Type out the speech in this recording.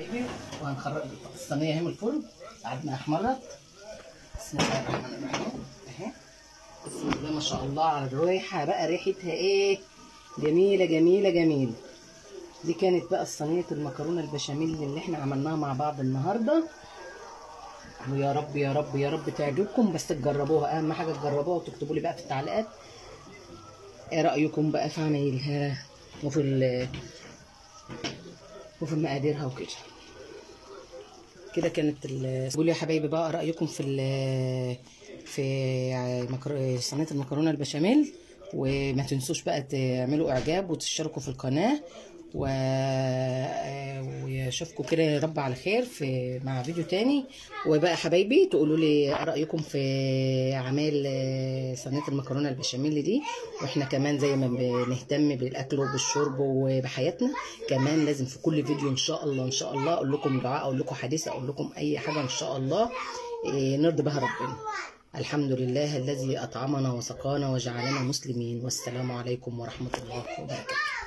حبيبي وهنخرج الصينيه اهي من الفرن بعد ما احمرت بسم الله الرحمن الرحيم اهي بسم الله ما شاء الله على الريحه بقى ريحتها ايه جميله جميله جميله دي كانت بقى صينيه المكرونه البشاميل اللي احنا عملناها مع بعض النهارده ويا رب يا رب يا رب تعجبكم بس تجربوها اهم حاجه تجربوها وتكتبوا لي بقى في التعليقات ايه رايكم بقى في عمايلها وفي ال وفي مقاديرها وكده كده كانت ال- قولوا يا حبايبي بقى رايكم في ال- في مكر... صينيه المكرونه البشاميل وما تنسوش بقى تعملوا اعجاب وتشتركوا في القناه و... واشوفكم كده يا رب على خير في مع فيديو تاني وبقى يا حبايبي تقولوا لي رايكم في اعمال صينيه المكرونه البشاميل دي واحنا كمان زي ما بنهتم بالاكل وبالشرب وبحياتنا كمان لازم في كل فيديو ان شاء الله ان شاء الله اقول لكم دعاء اقول لكم حديث اقول لكم اي حاجه ان شاء الله إيه، نرضي بها ربنا الحمد لله الذي اطعمنا وسقانا وجعلنا مسلمين والسلام عليكم ورحمه الله وبركاته